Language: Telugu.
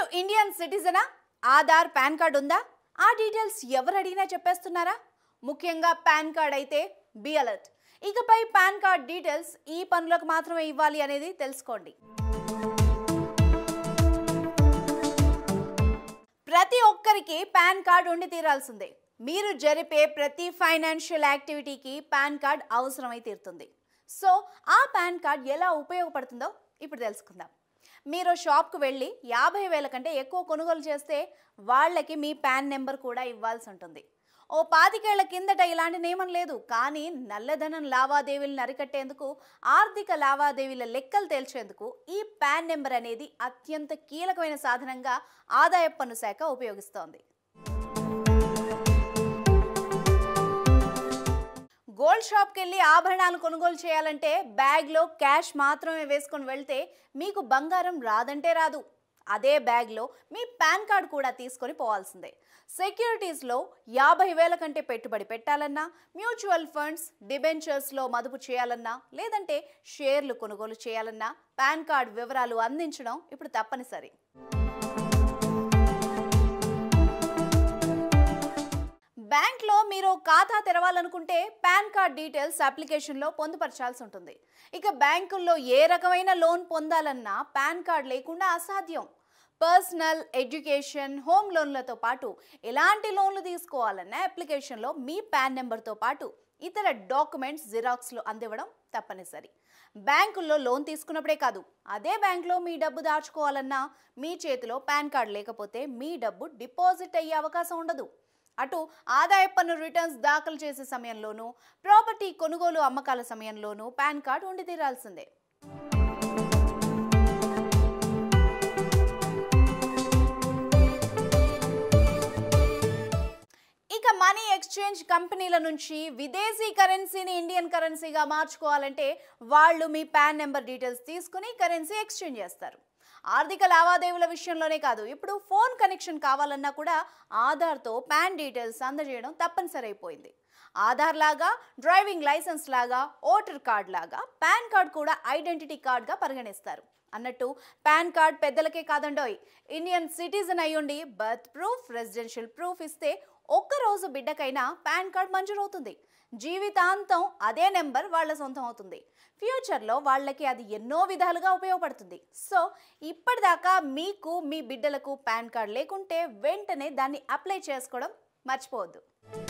ఇండియన్ సిటిజనా ఆధార్ పాన్ కార్డ్ ఉందా ఆ డీటెయిల్స్ ఎవరు అడిగినా చెప్పేస్తున్నారా ముఖ్యంగా పాన్ కార్డ్ అయితే బి అలర్ట్ ఇకపై పాన్ కార్డ్ డీటెయిల్స్ ఈ పనులకు మాత్రమే ఇవ్వాలి అనేది తెలుసుకోండి ప్రతి ఒక్కరికి పాన్ కార్డ్ ఉండి తీరాల్సిందే మీరు జరిపే ప్రతి ఫైనాన్షియల్ యాక్టివిటీకి పాన్ కార్డ్ అవసరమై తీరుతుంది సో ఆ పాన్ కార్డ్ ఎలా ఉపయోగపడుతుందో ఇప్పుడు తెలుసుకుందాం మీరు షాప్కు వెళ్ళి యాభై వేల కంటే ఎక్కువ కొనుగోలు చేస్తే వాళ్ళకి మీ పాన్ నెంబర్ కూడా ఇవ్వాల్సి ఉంటుంది ఓ పాతికేళ్ల కిందట ఇలాంటి నియమం లేదు కానీ నల్లధనం లావాదేవీలను అరికట్టేందుకు ఆర్థిక లావాదేవీల లెక్కలు తేల్చేందుకు ఈ పాన్ నెంబర్ అనేది అత్యంత కీలకమైన సాధనంగా ఆదాయ పన్ను శాఖ ఉపయోగిస్తోంది గోల్డ్ షాప్కి వెళ్ళి ఆభరణాలు కొనుగోలు చేయాలంటే బ్యాగ్లో క్యాష్ మాత్రమే వేసుకొని వెళ్తే మీకు బంగారం రాదంటే రాదు అదే బ్యాగ్లో మీ పాన్ కార్డ్ కూడా తీసుకొని పోవాల్సిందే సెక్యూరిటీస్లో యాభై వేల కంటే పెట్టుబడి పెట్టాలన్నా మ్యూచువల్ ఫండ్స్ డిబెంచర్స్లో మదుపు చేయాలన్నా లేదంటే షేర్లు కొనుగోలు చేయాలన్నా పాన్ కార్డ్ వివరాలు అందించడం ఇప్పుడు తప్పనిసరి బ్యాంక్లో మీరు ఖాతా తెరవాలనుకుంటే పాన్ కార్డ్ డీటెయిల్స్ అప్లికేషన్లో పొందుపరచాల్సి ఉంటుంది ఇక బ్యాంకుల్లో ఏ రకమైన లోన్ పొందాలన్నా పాన్ కార్డ్ లేకుండా అసాధ్యం పర్సనల్ ఎడ్యుకేషన్ హోమ్ లోన్లతో పాటు ఎలాంటి లోన్లు తీసుకోవాలన్నా అప్లికేషన్లో మీ పాన్ నెంబర్తో పాటు ఇతర డాక్యుమెంట్స్ జిరాక్స్లు అందివ్వడం తప్పనిసరి బ్యాంకుల్లో లోన్ తీసుకున్నప్పుడే కాదు అదే బ్యాంకులో మీ డబ్బు దాచుకోవాలన్నా మీ చేతిలో పాన్ కార్డ్ లేకపోతే మీ డబ్బు డిపాజిట్ అయ్యే అవకాశం ఉండదు అటు ఆదాయ పన్ను రిటర్న్స్ దాఖలు చేసే సమయంలోనూ ప్రాపర్టీ కొనుగోలు అమ్మకాల సమయంలోనూ పాన్ కార్డ్ ఉండి తీరాల్సిందే ఇక మనీ ఎక్స్చేంజ్ కంపెనీల నుంచి విదేశీ కరెన్సీని ఇండియన్ కరెన్సీగా మార్చుకోవాలంటే వాళ్ళు మీ పాన్ నెంబర్ డీటెయిల్స్ తీసుకుని కరెన్సీ ఎక్స్చేంజ్ చేస్తారు ఆర్థిక లావాదేవీల విషయంలోనే కాదు ఇప్పుడు ఫోన్ కనెక్షన్ కావాలన్నా కూడా ఆధార్తో పాన్ డీటెయిల్స్ అందజేయడం తప్పనిసరి అయిపోయింది ఆధార్ లాగా డ్రైవింగ్ లైసెన్స్ లాగా ఓటర్ కార్డ్ లాగా పాన్ కార్డ్ కూడా ఐడెంటిటీ కార్డ్గా పరిగణిస్తారు అన్నట్టు పాన్ కార్డ్ పెద్దలకే కాదండోయ్ ఇండియన్ సిటిజన్ అయ్యుండి బర్త్ ప్రూఫ్ రెసిడెన్షియల్ ప్రూఫ్ ఇస్తే ఒక్కరోజు బిడ్డకైనా పాన్ కార్డ్ మంజూరవుతుంది జీవితాంతం అదే నెంబర్ వాళ్ళ సొంతం అవుతుంది ఫ్యూచర్లో వాళ్ళకి అది ఎన్నో విధాలుగా ఉపయోగపడుతుంది సో ఇప్పటిదాకా మీకు మీ బిడ్డలకు పాన్ కార్డ్ లేకుంటే వెంటనే దాన్ని అప్లై చేసుకోవడం మర్చిపోవద్దు